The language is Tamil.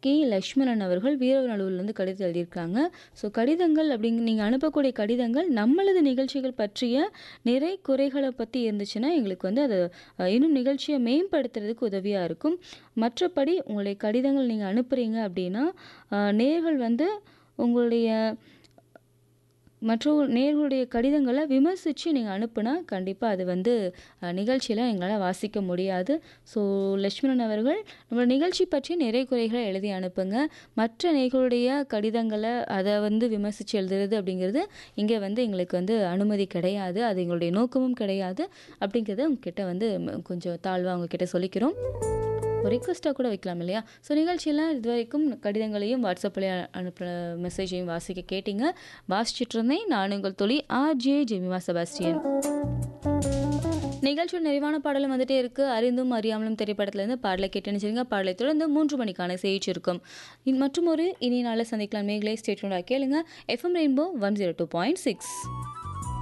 கே லக்ஷ்மணன் அவர்கள் வீரநல்லூர்லேருந்து கடிதம் எழுதியிருக்காங்க ஸோ கடிதங்கள் அப்படிங்க நீங்கள் அனுப்பக்கூடிய கடிதங்கள் நம்மளது நிகழ்ச்சிகள் பற்றிய நிறை குறைகளை பற்றி இருந்துச்சுன்னா எங்களுக்கு வந்து அது அஹ், இன்னும் நிகழ்ச்சியை மேம்படுத்துறதுக்கு உதவியாக இருக்கும் மற்றபடி உங்களுடைய கடிதங்கள் நீங்கள் அனுப்புகிறீங்க அப்படின்னா அஹ், நேர்கள் வந்து உங்களுடைய மற்ற நேர்களுடைய கடிதங்களை விமர்சித்து நீங்கள் அனுப்புனா கண்டிப்பாக அது வந்து நிகழ்ச்சியில் எங்களால் வாசிக்க முடியாது ஸோ லட்சுமணன் அவர்கள் நம்மளோட நிகழ்ச்சி பற்றி நிறைய குறைகளை எழுதி அனுப்புங்க மற்ற நேர்களுடைய கடிதங்களை அதை வந்து விமர்சித்து எழுதுறது அப்படிங்கிறது இங்கே வந்து எங்களுக்கு வந்து அனுமதி கிடையாது அது எங்களுடைய நோக்கமும் கிடையாது அப்படிங்கிறத உங்ககிட்ட வந்து ம், கொஞ்சம் தாழ்வாக உங்ககிட்ட சொல்லிக்கிறோம் ஒரு ரிக்வஸ்ட்டாக கூட வைக்கலாம் இல்லையா ஸோ நிகழ்ச்சியில் இது வரைக்கும் கடிதங்களையும் வாட்ஸ்அப்பில் அனுப்புகிற மெசேஜையும் வாசிக்க கேட்டீங்க வாசிச்சுட்டு இருந்தேன் நான் உங்கள் தொழில் ஆர்ஜே ஜெமிமா செபாஸ்டியன் நிகழ்ச்சியோட நிறைவான பாடலும் வந்துட்டே இருக்கு அறிந்தும் அறியாமலும் திரைப்படத்திலேருந்து பாடலை கேட்டு நினைச்சிருங்க பாடலை தொடர்ந்து மூன்று மணிக்கான செய்தி இருக்கும் மற்றும் ஒரு இனி நாளை சந்திக்கலாம் மேகலை ஸ்டேட்மெண்ட் கேளுங்க FM rainbow one zero two point six